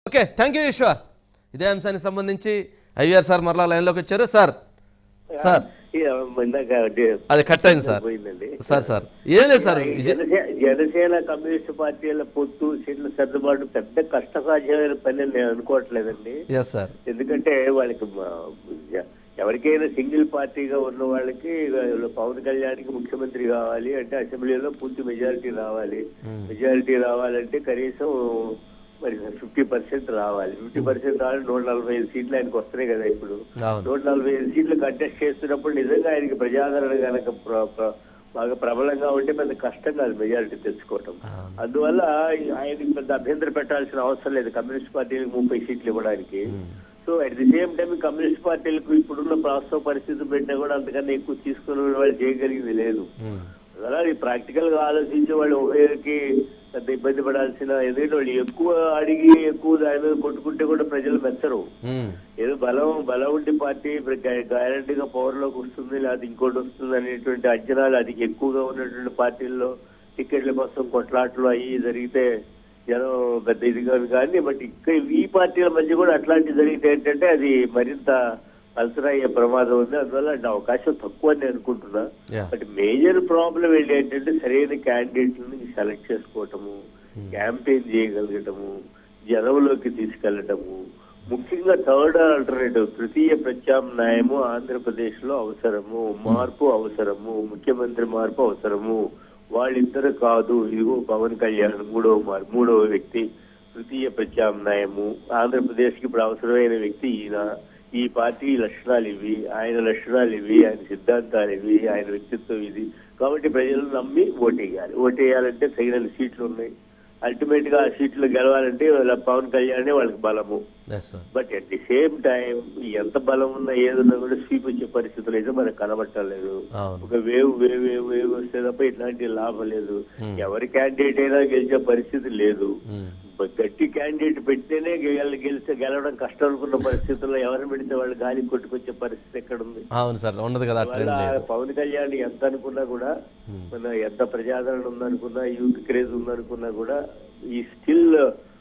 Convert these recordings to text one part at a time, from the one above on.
Okay thank you Eshwar ఇదే అంశానికి సంబంధించి ఐవీఆర్ సార్ మరలా లైన్లోకి వచ్చారు సార్ సార్ ఇందాక అది కట్ అయింది సార్ పోయిందండి సార్ సార్ ఏం లేదు సార్ విజయ్ జనసే- జనసేన కమ్యూనిస్ట్ పార్టీల పొత్తు సీట్ల సర్దుబాటు పెద్ద కష్టసాధ్యమైన పని అని నేను అనుకోవట్లేదండి ఎస్ సార్ ఎందుకంటే వాళ్ళకి మ- ఎ- ఎవరికైనా సింగిల్ పార్టీగా ఉన్న వాళ్ళకి ఇవాళ పవన్ కళ్యాణ్కి ముఖ్యమంత్రి కావాలి అంటే అసెంబ్లీలో పూర్తి మెజారిటీ రావాలి మెజారిటీ రావాలంటే కనీసం మరి ఫిఫ్టీ పర్సెంట్ రావాలి ఫిఫ్టీ పర్సెంట్ రావాలి నూట నలభై ఐదు సీట్లు ఆయనకు వస్తున్నాయి కదా ఇప్పుడు అవును నూట నలభై ఐదు సీట్లు కంటెస్ట్ చేస్తున్నప్పుడు నిజంగా ఆయనకి ప్రజాదరణ కనుక ప్ర- ప్ర- బాగా ప్రబలంగా ఉంటే పెద్ద కష్టం కాదు మెజారిటీ తెచ్చుకోవటం అవును. అందువల్ల ఆయనకి పెద్ద అభ్యంతరం పెట్టాల్సిన అవసరం లేదు కమ్యూనిస్ట్ పార్టీలకు ముప్పై సీట్లు ఇవ్వడానికి so at the same time communist పార్టీలకు ఇప్పుడున్న ప్రస్తుత పరిస్థితి పెట్టినా కూడా అంతకన్నా ఎక్కువ తీసుకుని వాళ్ళు చేయగలిగింది లేదు ఉమ్. అలా ప్రాక్టికల్ గా ఆలోచించే వాళ్ళు ఒకరికి పెద్ద ఇబ్బంది పడాల్సిన ఎందుకంటే వాళ్ళు ఎక్కువ అడిగి ఎక్కువ దాని మీద కొట్టుకుంటే కూడా ప్రజలు మెచ్చరు ఉమ్. ఏదో బలం బలం ఉండి పార్టీ గ్యారంటీగా పవర్ లోకి వస్తుంది లేదా ఇంకోటి వస్తుంది అనేటువంటి అంచనాలు అది ఎక్కువగా ఉన్నటువంటి పార్టీల్లో టికెట్ల కోసం కొట్లాట్లు అయ్యి జరిగితే జనం పెద్ద ఇది కాదు కానీ బట్ ఇక్కడ ఈ పార్టీల మధ్య కూడా అట్లాంటివి జరిగితే ఏంటంటే అది మరింత అల్సర్ అయ్యే ప్రమాదం ఉంది అందువల్ల అంటే అవకాశం తక్కువ అని నేను అనుకుంటున్నా Yeah. బట్ మేజర్ ప్రాబ్లం ఏంటి ఏంటంటే సరైన క్యాండిడేట్లని సెలెక్ట్ చేసుకోవటము క్యాంపెయిన్ చేయగలగటము జనంలోకి తీసుకెళ్లటము ముఖ్యంగా థర్డ్ ఆల్టర్నేటివ్ తృతీయ ప్రత్యామ్నాయము ఆంధ్రప్రదేశ్ లో అవసరము మార్పు అవసరము ముఖ్యమంత్రి మార్పు అవసరము వాళ్ళిద్దరు కాదు ఇదిగో పవన్ కళ్యాణ్ మూడవ మార్ మూడవ వ్యక్తి తృతీయ ప్రత్యామ్నాయము ఆంధ్రప్రదేశ్ కి ఇప్పుడు అవసరమైన వ్యక్తి ఈయన ఈ పార్టీ లక్షణాలు ఇవి ఆయన లక్షణాలు ఇవి ఆయన సిద్ధాంతాలు ఇవి ఆయన వ్యక్తిత్వం ఇది కాబట్టి ప్రజలు నమ్మి ఓటేయాలి ఓటేయాలంటే తగిన సీట్లు ఉన్నాయి అల్టిమేట్ గా ఆ సీట్లు గెలవాలంటే వాళ్ళ పవన్ కళ్యాణ్ వాళ్ళకి బలము yes sir but at the same time ఎంత బలం ఉన్నా ఏదున్నా కూడా స్వీప్ వచ్చే పరిస్థితులు అయితే మనకు కనబట్టలేదు అవును ఒక వేవ్ వేవ్ వేవ్ వేవ్ వస్తే తప్ప ఇట్లాంటి లాభం లేదు Hmm. ఎవరి క్యాండిడేట్ అయినా గెలిచే పరిస్థితి లేదు ఉమ్. గట్టి క్యాండిడేట్ పెడితేనే గెల గెలిస్తే గెలవడం కష్టం అనుకున్న పరిస్థితుల్లో ఎవరిని పెడితే వాళ్ళు గాలి కొట్టుకొచ్చే పరిస్థితి ఎక్కడ ఉంది అవును సార్ ఉండదు కదా వల్ల ట్రెండ్ లేదు పవన్ కళ్యాణ్ ఎంత అనుకున్నా కూడా Hmm. మన ఎంత ప్రజాదరణ ఉందనుకున్నా యూత్ క్రేజ్ ఉందనుకున్నా కూడా ఈ స్టిల్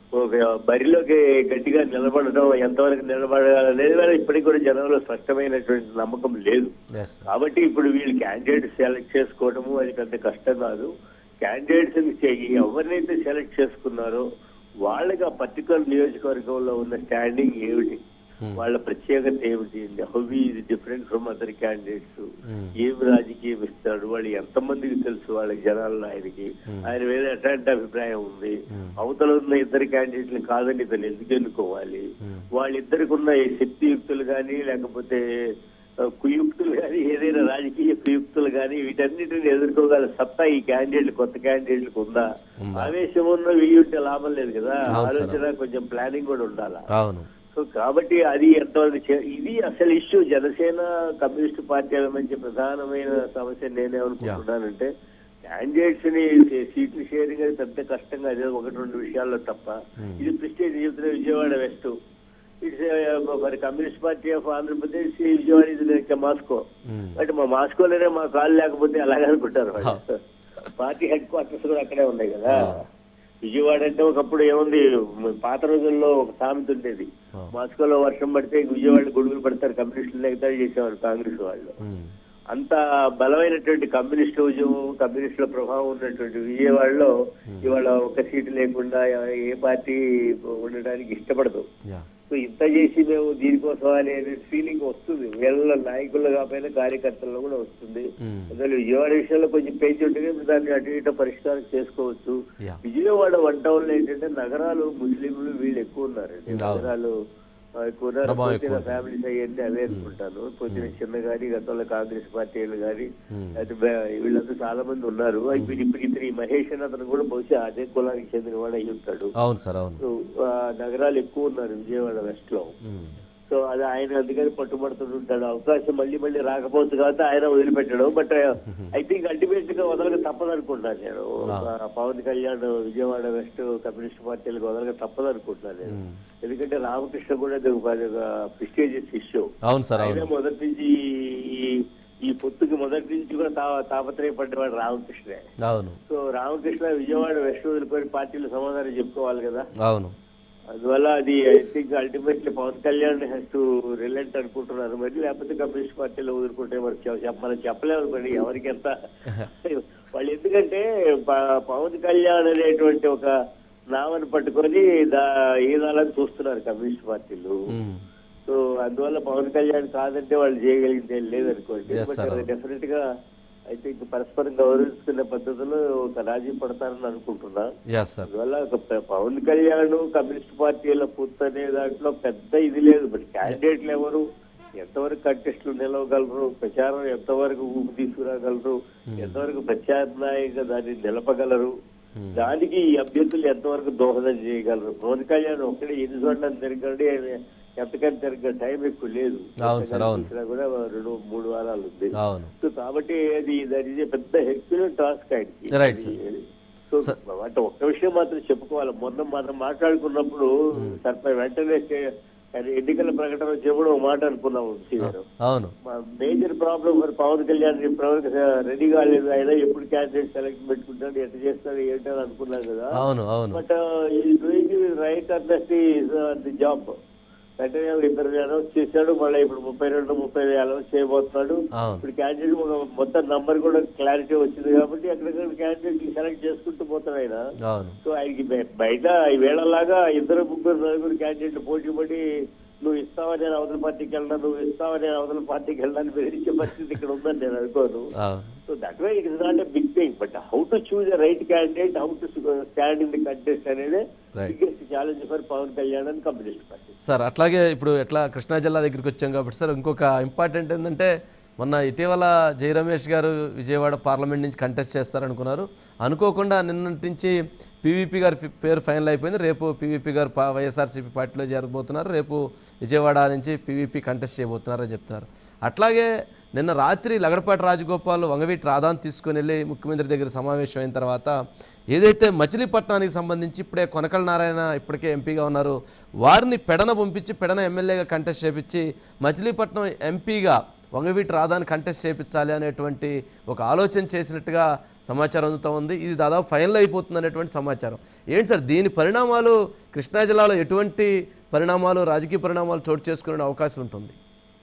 బరిలోకి గట్టిగా నిలబడడం ఎంతవరకు నిలబడాలనేది కూడా ఇప్పటికి కూడా జనంలో స్పష్టమైనటువంటి నమ్మకం లేదు ఎస్ సార్ కాబట్టి ఇప్పుడు వీళ్ళు క్యాండిడేట్ సెలెక్ట్ చేసుకోవడము అది పెద్ద కష్టం కాదు క్యాండిడేట్స్ ఎవరినైతే సెలెక్ట్ చేసుకున్నారో వాళ్ళకి ఆ పర్టికులర్ నియోజకవర్గంలో ఉన్న స్టాండింగ్ ఏమిటి Hmm. వాళ్ళ ప్రత్యేకత ఏమిటి how is different from other candidates Hmm. ఏం రాజకీయం ఇస్తాడు వాళ్ళు ఎంతమందికి తెలుసు వాళ్ళకి జనాల్లో ఆయనకి Hmm. ఆయన మీద ఎట్లాంటి అభిప్రాయం ఉంది Hmm. అవతల ఉన్న ఇద్దరు క్యాండిడేట్లు కాదని ఇతను ఎందుకు ఎన్నుకోవాలి Hmm. వాళ్ళిద్దరికి ఉన్న ఈ శక్తియుక్తులు కానీ లేకపోతే ఆ, కుయుక్తులు కానీ ఏదైనా రాజకీయ కుయుక్తులు కానీ వీటన్నిటిని ఎదుర్కోగల సత్తా ఈ క్యాండిడేట్ కొత్త క్యాండిడేట్లకు ఉందా ఉందా? ఆవేశం ఉన్న వెయ్యి ఉంటే లాభం లేదు కదా అవును సార్. ఆలోచన కొంచెం ప్లానింగ్ కూడా ఉండాలా అవును సో కాబట్టి అది ఎంతవరకు చే- ఇది అసలు ఇష్యూ జనసేన కమ్యూనిస్ట్ పార్టీల మధ్య ప్రధానమైన సమస్య నేనేమనుకుంటున్నానంటే క్యాండిడేట్స్ ని సీ- సీట్లు షేరింగ్ అది పెద్ద కష్టంగా అదే ఒకటి రెండు విషయాల్లో తప్ప Hmm. ఇది ప్రెస్టేజ్ చెబుతున్న విజయవాడ వెస్ట్ ఇట్స్ మరి కమ్యూనిస్ట్ పార్టీ ఆఫ్ ఆంధ్రప్రదేశ్ ఈ విజయవాడ ఇది లైక్ మాస్కో ఉమ్. అంటే మా మాస్కోలోనే మా కాళ్ళు లేకపోతే అలాగే అనుకుంటారు వాళ్ళు. పార్టీ హెడ్ క్వార్టర్స్ కూడా అక్కడే ఉన్నాయి కదా ఆ. విజయవాడ అంటే ఒకప్పుడు ఏముంది పాత రోజుల్లో ఒక సామెత ఉండేది ఆ. మాస్కోలో వర్షం పడితే విజయవాడ గొడుగులు పడతారు కమ్యూనిస్టులు ఎగతాళి చేసేవారు కాంగ్రెస్ వాళ్ళు ఉమ్. అంత బలమైనటువంటి కమ్యూనిస్ట్ ఉద్యమం కమ్యూనిస్టుల ప్రభావం ఉన్నటువంటి విజయవాడలో ఇవాళ ఒక సీటు లేకుండా ఏ పార్టీ ఉండడానికి ఇష్టపడదు యా సో ఇంత చేసి మేము దీనికోసం అనే ఫీలింగ్ వస్తుంది వీళ్ళ నాయకుల్లో కాకపోయినా కార్యకర్తల్లో కూడా వస్తుంది ఉమ్. అందులో విజయవాడ విషయంలో కొంచెం పెంచి ఉంటే దాన్ని అటు ఇటు పరిష్కారం చేసుకోవచ్చు యా విజయవాడ వన్ టౌన్ లో ఏంటంటే నగరాలు ముస్లింలు వీళ్ళు ఎక్కువ ఉన్నారండి అవును. నగరాలు ఆ, ఎక్కువ ఉన్నారు ప్రభావం ఎక్కువ పోతిన ఉంది. ఫ్యామిలీస్ అయ్యండి అవే అనుకుంటాను పొద్దున చిన్న గాని గతంలో కాంగ్రెస్ పార్టీలు గాని ఉమ్. అది బే- వీళ్ళంతా చాలా మంది ఉన్నారు ఇప్పుడు ఇప్పుడు ఇతను ఈ మహేష్ అని అతను కూడా బహుశా అదే కులానికి చెందిన వాడు అయి ఉంటాడు అవును సార్ అవును సో, ఆ, నగరాలు ఎక్కువ ఉన్నారు విజయవాడ వెస్ట్ లో ఉమ్. సో అది ఆయన అందుకని పట్టుబడుతుంటాడు అవకాశం మళ్ళీ మళ్ళీ రాకపోవచ్చు కాబట్టి ఆయన వదిలిపెట్టడం బట్ ఐ థింక్ అల్టిమేట్ గా వదలక తప్పదు అనుకుంటున్నాను నేను ఆ, పవన్ కళ్యాణ్ విజయవాడ వెస్ట్ కమ్యూనిస్ట్ పార్టీలకు వదలక తప్పదు అనుకుంటున్నాను నేను ఉమ్. ఎందుకంటే రామకృష్ణ కూడా ప్రిస్టేజియస్ ఇష్యూ అవును సార్ ఆయన అవును మొదటి నుంచి ఈ- ఈ పొత్తుకి మొదటి నుంచి కూడా తా- తాపత్రయపడ్డవాడు రామకృష్ణే అవును సో రామకృష్ణ విజయవాడ వెస్ట్ వదిలిపోయిన పార్టీలు సమాధానం చెప్పుకోవాలి కదా అవును అందువల్ల అది I think ultimately Pawan Kalyan has to relent అనుకుంటున్నారు మరి లేకపోతే కమ్యూనిస్ట్ పార్టీలో వదులుకుంటే మరి చె- చెప్- మనం చెప్పలేము మరి ఎవరికి ఎంత వాళ్ళు ఎందుకంటే ప- పవన్ కళ్యాణ్ అనేటువంటి ఒక నామని పట్టుకొని దా ఈనాలని చూస్తున్నారు కమ్యూనిస్ట్ పార్టీలు మ్మ్. సో అందువల్ల పవన్ కళ్యాణ్ కాదంటే వాళ్ళు చేయగలిగింది ఏం లేదనుకోండి Yes, sir. డెఫినెట్ గా అయితే ఇంక పరస్పరం గౌరవించుకునే పద్ధతిలో ఒక రాజీ పడతారని అనుకుంటున్నా ఎస్ సార్ అందువల్ల ఒక ప- పవన్ కళ్యాణ్ కమ్యూనిస్ట్ పార్టీల పూర్తి అనే దాంట్లో పెద్ద ఇది లేదు మరి క్యాండిడేట్లు ఎవరు ఎంతవరకు కంటెస్టులు నిలవగలరు ప్రచారం ఎంతవరకు ఊపు తీసుకురాగలరు ఎంతవరకు ప్రత్యామ్నాయంగా దాన్ని నిలపగలరు Hmm. దానికి ఈ అభ్యర్థులు ఎంతవరకు దోహదం చేయగలరు పవన్ కళ్యాణ్ ఒక్కడే ఎన్ని చోట్ల తిరగండి ఆయన ఎంతకని తిరగ టైం ఎక్కువ లేదు అవును సార్, అవును. చూసినా కూడా రెండు మూడు వారాలు ఉంది అవును సో కాబట్టి అది దాని ఇది పెద్ద హెక్యులర్ టాస్క్ ఆయనకి Right, sir. సో అంటే ఒక్క విషయం మాత్రం చెప్పుకోవాలి మొన్న మనం మాట్లాడుకున్నప్పుడు సర్పై వెంటనే చే- ఆయన ఎన్నికల ప్రకటన వచ్చినప్పుడు ఒక మాట అనుకున్నాం వంశీ గారు అవును మేజర్ ప్రాబ్లం మరి పవన్ కళ్యాణ్ ఇప్పటివరకు రెడీ కాలేదు ఆయన ఎప్పుడు క్యాండిడేట్ సెలెక్ట్ పెట్టుకుంటాడు ఎట్లా చేస్తాడు ఏంటని అనుకున్నాం కదా అవును అవును బట్ ఈ డూయింగ్ రైట్ అన్నట్టు ది జాబ్ అంటే ఇద్దరు అనౌన్స్ చేశాడు మళ్ళీ ఇప్పుడు ముప్పై రెండు ముప్పై అనౌన్స్ చేయబోతున్నాడు అవును ఇప్పుడు క్యాండిడేట్ ఒక మొత్తం నంబర్ కూడా క్లారిటీ వచ్చింది కాబట్టి అక్కడక్కడ క్యాండిడేట్ సెలెక్ట్ చేసుకుంటూ పోతాడు ఆయన అవును సో ఆయనకి బయ- బయట ఈ వేళలాగా ఇద్దరు ముగ్గురు నలుగురు క్యాండిడేట్లు పోటీ పడి నువ్వు ఇస్తావని నేను అవతల పార్టీకి వెళ్ళను నువ్వు ఇస్తావని నేను అవతల పార్టీకి వెళ్ళాలని బెదిరించే పరిస్థితి ఇక్కడ ఉందని నేను అనుకోను అవును so that way it is not a big thing but how to choose a right candidate how to stand in the contest అనేది Right. Biggest challenge for Pawan Kalyan and communist party sir అట్లాగే ఇప్పుడు ఎట్లా కృష్ణా జిల్లా దగ్గరికి వచ్చాం కాబట్టి సార్ ఇంకొక important ఏంటంటే మొన్న ఇటీవల జయ రమేష్ గారు విజయవాడ పార్లమెంట్ నుంచి కంటెస్ట్ చేస్తారనుకున్నారు అనుకోకుండా నిన్నటి నుంచి పీవీపీ గారి ఫి- పేరు ఫైనల్ అయిపోయింది రేపు పీవీపీ గారు పా- వైఎస్ఆర్సీపీ పార్టీలో చేరబోతున్నారు రేపు విజయవాడ నుంచి పీవీపీ కంటెస్ట్ చేయబోతున్నారని చెప్తున్నారు అట్లాగే నిన్న రాత్రి లగడపాటి రాజగోపాల్ వంగవీటి రాధాన్ తీసుకుని వెళ్ళి ముఖ్యమంత్రి దగ్గర సమావేశం అయిన తర్వాత ఏదైతే మచిలీపట్నానికి సంబంధించి ఇప్పుడే కొనకళ్ళ నారాయణ ఇప్పటికే ఎంపీగా ఉన్నారు వారిని పెడన పంపించి పెడన ఎమ్మెల్యేగా కంటెస్ట్ చేపించి మచిలీపట్నం ఎంపీగా వంగవీటి రాధాని కంటెస్ట్ చేపించాలి అనేటువంటి ఒక ఆలోచన చేసినట్టుగా సమాచారం అందుతూ ఉంది ఇది దాదాపు ఫైనల్ అయిపోతుంది అనేటువంటి సమాచారం ఏంటి సార్ దీని పరిణామాలు కృష్ణా జిల్లాలో ఎటువంటి పరిణామాలు రాజకీయ పరిణామాలు చోటు చేసుకునే అవకాశం ఉంటుంది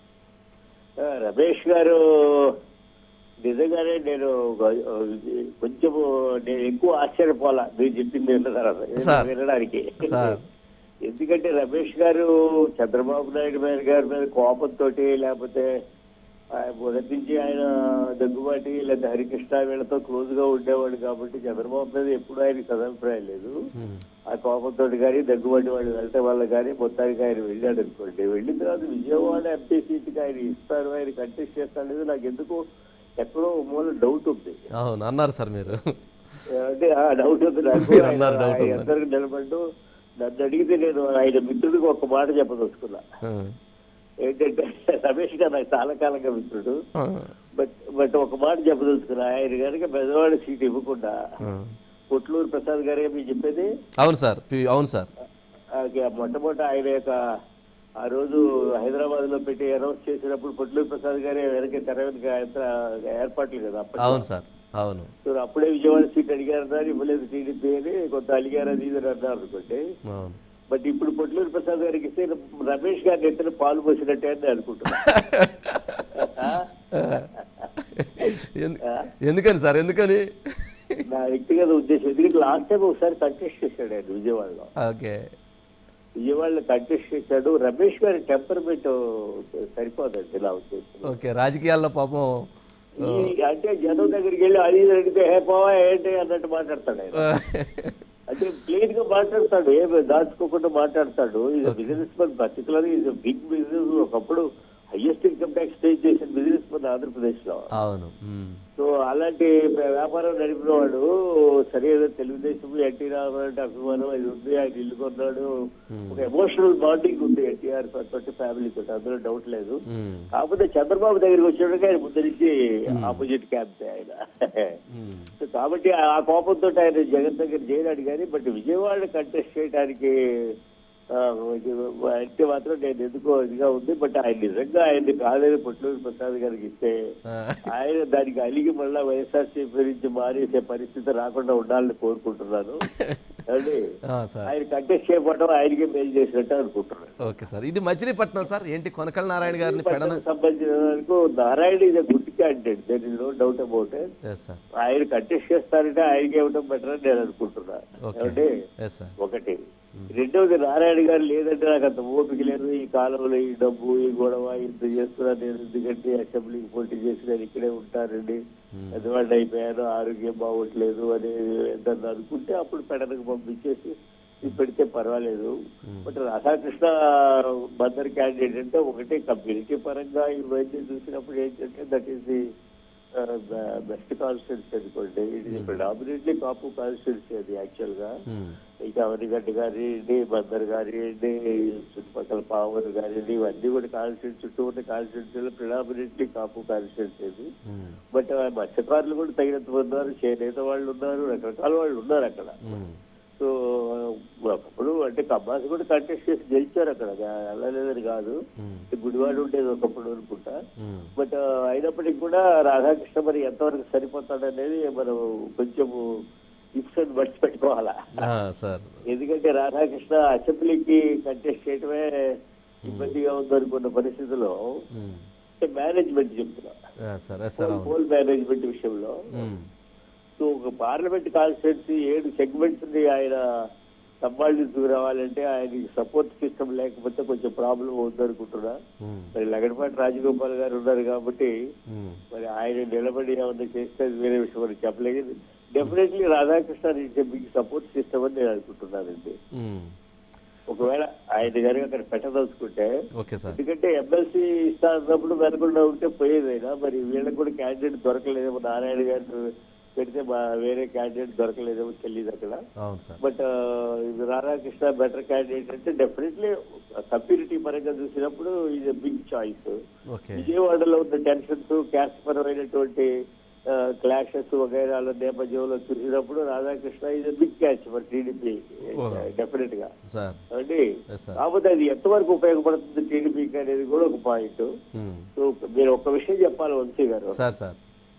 ఆ, రమేష్ గారు నిజంగానే నేను ఒక- కొంచెము నేను ఎక్కువ ఆశ్చర్యపోలా మీరు చెప్పింది విన్న తర్వాత సార్. వినడానికి సార్. ఎందుకంటే రమేష్ గారు చంద్రబాబు నాయుడు మీద గారి మీద కోపంతో లేకపోతే ఆయన మొదటి నుంచి ఆయన దగ్గుబాటి లేదా హరికృష్ణ వీళ్ళతో క్లోజ్ గా ఉండేవాడు కాబట్టి చంద్రబాబు మీద ఎప్పుడు ఆయనకి సదభిప్రాయం లేదు ఉమ్. ఆ కోపంతో కానీ దగ్గుబాటి వాళ్ళు వెళ్ళటం వల్ల కానీ మొత్తానికి ఆయన వెళ్ళాడు అనుకోండి వెళ్ళిన తర్వాత విజయవాడ ఎంపీ సీట్కి ఆయన ఇస్తారు ఆయన కంటెస్ట్ చేస్తాడు అనేది నాకు ఎందుకు ఎక్కడో మూల డౌట్ ఉంది అవును అన్నారు సార్ మీరు అంటే ఆ డౌట్ ఉంది నాకు మీరు ఆయన- అన్నారు doubt ఆయన ఉందని. అందరికి నిలబడ్డు నన్ను అడిగితే నేను ఆయన మిత్రుడికి ఒక మాట చెప్పదలుచుకున్నా ఆ. ఏంటంటే రమేష్ గారు నాకు చాలా కాలంగా మిత్రుడు ఆ. బట్ బట్ ఒక మాట చెప్పదలుచుకున్నా ఆయన కనుక పెద్దవాడి సీట్ ఇవ్వకుండా ఆ. పుట్లూరు ప్రసాద్ గారే మీరు చెప్పేది అవును సార్ పి- అవును సార్ ఆ మొట్టమొదటి ఆయన యొక్క ఆ రోజు హైదరాబాద్ లో పెట్టి అనౌన్స్ చేసినప్పుడు పొట్లూరు ప్రసాద్ గారే వెనక తెర వెనక ఆయన ఏర్పాట్లు కదా అప్పట్లో. అవును సార్ అవును సో అప్పుడే విజయవాడ సీట్ అడిగారన్నారు ఇవ్వలేదు టీడీపీ అని కొంత అలిగారు అది ఇది అని అన్నారు అనుకోండి అవును బట్ ఇప్పుడు పొట్లూరు ప్రసాద్ గారికి ఇస్తే రమేష్ గారిని ఎత్తున పాలు పోసినట్టే అని అనుకుంటున్నా ఎందు- ఎందుకని సార్ ఎందుకని నా వ్యక్తిగత ఉద్దేశం ఎందుకంటే లాస్ట్ టైం ఒకసారి కంటెస్ట్ చేశాడు ఆయన విజయవాడలో ఓకే విజయవాడలో కంటెస్ట్ చేశాడు రమేష్ గారి టెంపర్మెంట్ సరిపోదండి నా ఉద్దేశం ఓకే రాజకీయాల్లో పాపం ఈ అంటే జనం దగ్గరికి వెళ్ళి అది ఇది అడిగితే హే పోవా ఏంటి అన్నట్టు మాట్లాడతాడు ఆయన అంటే ప్లేన్ గా మాట్లాడతాడు ఏమి దాచుకోకుండా మాట్లాడతాడు ఇది బిజినెస్ మన్ పర్టికులర్ ఇది బిగ్ బిజినెస్ ఒకప్పుడు హైయెస్ట్ ఇన్కమ్ ట్యాక్స్ పే చేసిన బిజినెస్ మన ఆంధ్రప్రదేశ్ లో అవును ఉమ్. సో అలాంటి వ్యాపారం నడిపిన వాడు సరే ఏదో తెలుగుదేశం ఎన్టీ రామారావు అంటే అభిమానం అది ఉంది ఆయన ఇల్లు కొన్నాడు ఒక ఎమోషనల్ బాండింగ్ ఉంది ఎన్టీఆర్ తోటి ఫ్యామిలీ తోటి అందులో డౌట్ లేదు ఉమ్. కాకపోతే చంద్రబాబు దగ్గరికి వచ్చేటప్పుడు ఆయన ముందు నుంచి ఆపోజిట్ క్యాంప్ ఆయన ఉమ్. సో కాబట్టి ఆ కోపంతో ఆయన జగన్ దగ్గర చేయడాడు కానీ బట్ విజయవాడ కంటెస్ట్ చేయడానికి ఆ, ఇది అంటే మాత్రం నేను ఎందుకో ఇదిగా ఉంది బట్ ఆయన నిజంగా ఆయన్ని కాలేని పొట్లూరు ప్రసాద్ గారికి ఇస్తే ఆ. ఆయన దానికి అలిగి మళ్ళా వైఎస్ఆర్సీపీ నుంచి మారేసే పరిస్థితి రాకుండా ఉండాలని కోరుకుంటున్నాను ఏమండి? ఆ, సార్ ఆయన కంటెస్ట్ చేయకపోవడం ఆయనకే మేలు చేసినట్టు అనుకుంటున్నాను ఓకే సార్ ఇది మచిలీపట్నం సార్ ఏంటి కొనకల నారాయణ గారిని పెడన సంబంధించిన వరకు నారాయణ ఇది good candidate there is no doubt about it yes sir ఆయన కంటెస్ట్ చేస్తారంటే ఆయనకి ఇవ్వడం బెటర్ అని నేను అనుకుంటున్నా ఓకే ఏమండి ఎస్ సార్ ఒకటి రెండవది నారాయణ గారు లేదంటే నాకు అంత ఓపిక లేదు ఈ కాలంలో ఈ డబ్బు ఈ గొడవ ఇంత చేస్తున్నా నేను ఎందుకంటే అసెంబ్లీకి పోటీ చేసి నేను ఇక్కడే ఉంటానండి పెద్దవాళ్ళు అయిపోయాను ఆరోగ్యం బాగోట్లేదు అని ఏదన్నా అనుకుంటే అప్పుడు పెడలకు పంపించేసి ఇది పెడితే పర్వాలేదు బట్ రాధాకృష్ణ మదర్ క్యాండిడేట్ అంటే ఒకటే కమ్యూనిటీ పరంగా ఇవన్నీ చూసినప్పుడు ఏంటంటే that is the best constituency అనుకోండి ఇది ప్రిడామినెంట్లీ కాపు కాన్స్టిట్యూన్సీ అది యాక్చువల్ గా ఉమ్, ఇంకా అవనిగడ్డ గారియండి బందర్ గారియండి చుట్టుపక్కల పావర్ గారియండి ఇవన్నీ కూడా కాన్స్టిట్యూన్సీ చుట్టూ ఉన్న కాన్స్టిట్యూన్సీలో ప్రిడామినెంట్లీ కాపు కాన్స్టిట్యూన్సీ అది ఉమ్, బట్ ఆ మత్స్యకారులు కూడా తగినంత మంది ఉన్నారు చేనేత వాళ్ళు ఉన్నారు రకరకాల వాళ్ళు ఉన్నారు అక్కడ ఉమ్, సో ఒకప్పుడు అంటే కబ్బాస్ కూడా కంటెస్ట్ చేసి గెలిచారు అక్కడ వెళ్ళలేదని కాదు ఉమ్, గుడివాడు ఉండేది ఒకప్పుడు అనుకుంటా ఉమ్, బట్ అయినప్పటికీ కూడా రాధాకృష్ణ మరి ఎంతవరకు సరిపోతాడనేది మనం కొంచెము ఇప్స్ అండ్ బట్స్ పెట్టుకోవాలా ఆ, సార్ ఎందుకంటే రాధాకృష్ణ అసెంబ్లీకి కంటెస్ట్ చేయడమే ఇబ్బందిగా ఉందనుకున్న పరిస్థితిలో ఉమ్, అంటే మేనేజ్మెంట్ చెప్తున్నా ఆ, సార్ ఎస్ సార్ అవును పోల్ మేనేజ్మెంట్ విషయంలో ఉమ్, సో ఒక పార్లమెంట్ కాన్స్టిట్యున్సీ ఏడు సెగ్మెంట్స్ ని ఆయన సంపాదించుకు రావాలంటే ఆయనకి సపోర్ట్ సిస్టమ్ లేకపోతే కొంచెం ప్రాబ్లం ఉందనుకుంటున్నా ఉమ్, మరి లగడపాటి రాజగోపాల్ గారు ఉన్నారు కాబట్టి ఉమ్, మరి ఆయన నిలబడి ఏమన్నా చేస్తే అది వేరే విషయం అని చెప్పలేదు definitely Radhakrishna big support system అని నేను అనుకుంటున్నానండి ఉమ్, ఒకవేళ ఆయన గారు అక్కడ పెట్టదలుచుకుంటే ఓకే సార్ ఎందుకంటే ఎమ్మెల్సీ ఇస్తా అన్నప్పుడు వెనకుండా ఉంటే పోయేదైనా మరి వీళ్ళకి కూడా క్యాండిడేట్ దొరకలేదేమో నారాయణ గారు పెడితే మా వేరే క్యాండిడేట్ దొరకలేదేమో తెలియదు అక్కడ అవును sir but Radhakrishna better candidate అంటే డెఫినెట్లీ కమ్యూనిటీ పరంగా చూసినప్పుడు ఇది బిగ్ చాయిస్ ఓకే విజయవాడలో ఉన్న టెన్షన్స్ క్యాస్ట్ పరమైనటువంటి క్లాషెస్ వగైరాల నేపథ్యంలో చూసినప్పుడు రాధాకృష్ణ ఇది big catch for TDP Oh. Definite గా సార్ అండి ఎస్ సార్ కాకపోతే అది ఎంతవరకు ఉపయోగపడుతుంది టీడీపీకి అనేది కూడా ఒక పాయింట్ ఉమ్, సో మీరు ఒక విషయం చెప్పాలి వంశీ గారు సార్ సార్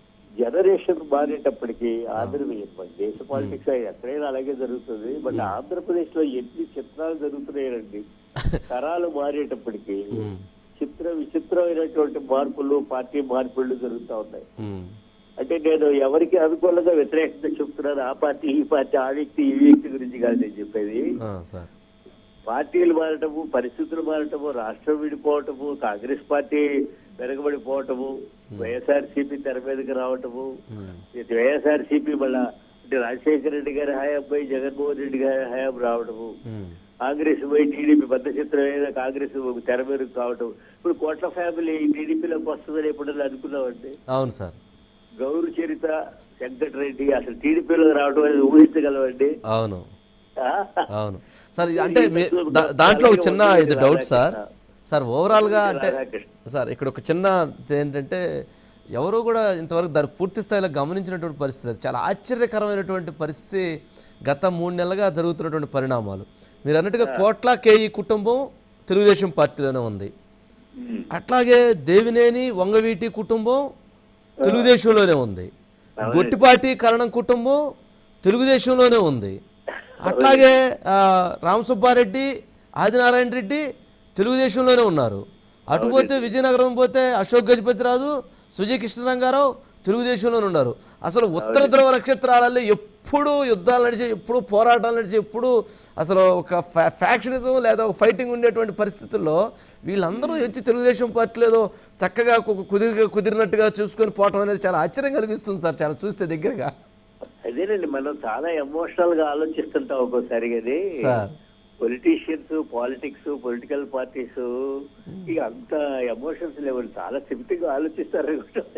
జనరేషన్ మారేటప్పటికి ఆంధ్రప్రదేశ్ మన దేశ పాలిటిక్స్ ఎక్కడైనా అలాగే జరుగుతుంది బట్ ఆంధ్రప్రదేశ్ లో ఎన్ని చిత్రాలు జరుగుతున్నాయండి తరాలు మారేటప్పటికి ఉమ్, చిత్ర విచిత్రమైనటువంటి మార్పులు పార్టీ మార్పులు జరుగుతూ ఉన్నాయి ఉమ్, అంటే నేను ఎవరికి అనుకూలంగా వ్యతిరేకంగా చెప్తున్నాను ఆ పార్టీ ఈ పార్టీ ఆ వ్యక్తి ఈ వ్యక్తి గురించి కాదు నేను చెప్పేది ఆ, సార్ పార్టీలు మారటము పరిస్థితులు మారటము రాష్ట్రం విడిపోవటము కాంగ్రెస్ పార్టీ వెనకబడిపోవటము వైఎస్ఆర్సీపీ తెర మీదకి రావటము ఉమ్, వైఎస్ఆర్సీపీ మళ్ళా అంటే రాజశేఖర రెడ్డి గారి హయాం పోయి జగన్మోహన్ రెడ్డి గారి హయాం రావటము ఉమ్, కాంగ్రెస్ పోయి టీడీపీ పెద్ద చిత్రమైన కాంగ్రెస్ ఒక తెర మీదకి కావటం ఇప్పుడు కోట్ల ఫ్యామిలీ టీడీపీలోకి వస్తుందని ఎప్పుడైనా అనుకున్నామండి అవును సార్ గౌరు చరిత వెంకటరెడ్డి అసలు టీడీపీలో రావడం అనేది ఊహించగలవండి అవును ఆ? అవును సార్ ఇది అంటే మీ దా- దాంట్లో ఒక చిన్న ఇది డౌట్ సార్ సార్ ఓవరాల్గా అంటే రాధాకృష్ణ. సార్ ఇక్కడ ఒక చిన్న ఇది ఏంటంటే ఎవరు కూడా ఇంతవరకు దాన్ని పూర్తి స్థాయిలో గమనించినటువంటి పరిస్థితి లేదు చాలా ఆశ్చర్యకరమైనటువంటి పరిస్థితి గత మూడు నెలలుగా జరుగుతున్నటువంటి పరిణామాలు మీరు అన్నట్టుగా కోట్ల కేఈ కుటుంబం తెలుగుదేశం పార్టీలోనే ఉంది ఉమ్. అట్లాగే దేవినేని వంగవీటి కుటుంబం తెలుగుదేశంలోనే ఉంది గొట్టిపాటి కరణం కుటుంబం తెలుగుదేశంలోనే ఉంది అట్లాగే ఆ, రామసుబ్బారెడ్డి ఆదినారాయణ రెడ్డి తెలుగుదేశంలోనే ఉన్నారు అటు పోతే విజయనగరం పోతే అశోక్ గజపతిరాజు సుజయ్ కృష్ణరంగారావు తెలుగుదేశంలోనే ఉన్నారు అసలు ఉత్తర ధ్రువ నక్షత్రాలలో ఎప్పుడు యుద్ధాలు నడిచి ఎప్పుడు పోరాటాలు నడిచి ఎప్పుడు అసలు ఒక ఫ్యా ఫ్యాక్షనిజం లేదా ఒక ఫైటింగ్ ఉండేటువంటి పరిస్థితుల్లో వీళ్ళందరూ వచ్చి తెలుగుదేశం పార్టీలో ఏదో చక్కగా కు- కుదిరి కుదిరినట్టుగా చూసుకొని పోవటం అనేది చాలా ఆశ్చర్యం కలిగిస్తుంది సార్ చాలా చూస్తే దగ్గరగా అదేనండి మనం చాలా ఎమోషనల్ గా ఆలోచిస్తుంటాం ఒక్కోసారి కానీ sir politicians politics political parties ఇక అంత ఎమోషన్స్ లేవు చాలా సింపుల్ గా ఆలోచిస్తారు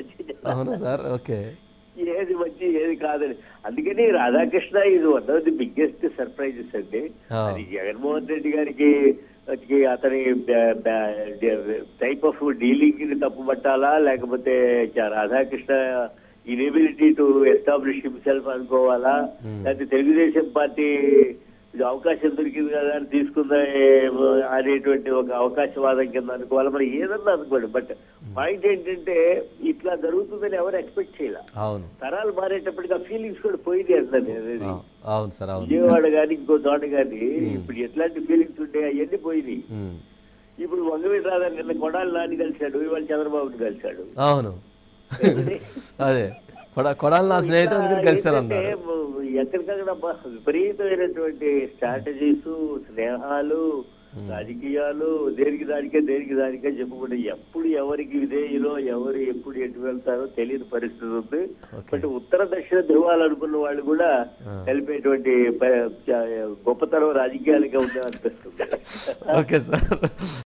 అవునా సార్ ఓకే ఏది మంచి ఏది కాదని అందుకని రాధాకృష్ణ ఇది one of the biggest surprises అండి ఆ. అది జగన్మోహన్ రెడ్డి గారికి కి అతని టైప్ ఆఫ్ డీలింగ్ ని తప్పుపట్టాలా లేకపోతే చ- Radhakrishna inability to establish himself అనుకోవాలా Hmm. లేకపోతే తెలుగుదేశం పార్టీ ఇది అవకాశం దొరికింది కదా అని తీసుకుందా అనేటువంటి ఒక అవకాశవాదం కింద అనుకోవాలి మరి ఏదన్నా అనుకోండి బట్ పాయింట్ ఏంటంటే ఇట్లా జరుగుతుందని ఎవరు ఎక్స్పెక్ట్ చేయాల అవును తరాలు మారేటప్పటికి ఆ ఫీలింగ్స్ కూడా పోయింది అంటాను అనేది అవు- అవును సార్ అవును విజయవాడ కానీ ఇంకో చోట కానీ ఇప్పుడు ఎట్లాంటి ఫీలింగ్స్ ఉంటాయి అవన్నీ పోయినాయి ఉమ్. ఇప్పుడు వంగవీటి రాధా నిన్న కొడాలి నాని కలిశాడు ఇవాళ చంద్రబాబుని కలిశాడు అవును అదే కొడ కొడాలి నా స్నేహితుడు అందుకని కలిశారు అన్నారు ఏంటంటే, ఎక్కడికక్కడ అబ్బా విపరీతమైనటువంటి స్ట్రాటజీస్ స్నేహాలు రాజకీయాలు దేనికి దానికే దేనికి దానికే చెప్పుకుంటే ఎప్పుడు ఎవరికి విధేయులో ఎవరు ఎప్పుడు ఎటు వెళ్తారో తెలియని పరిస్థితి ఉంది బట్ ఉత్తర దక్షిణ ధృవాలు అనుకున్న వాళ్ళు కూడా కలిపేటువంటి ప- గొప్పతనం రాజకీయాలుగా ఉందని అనిపిస్తుంది ఓకే సార్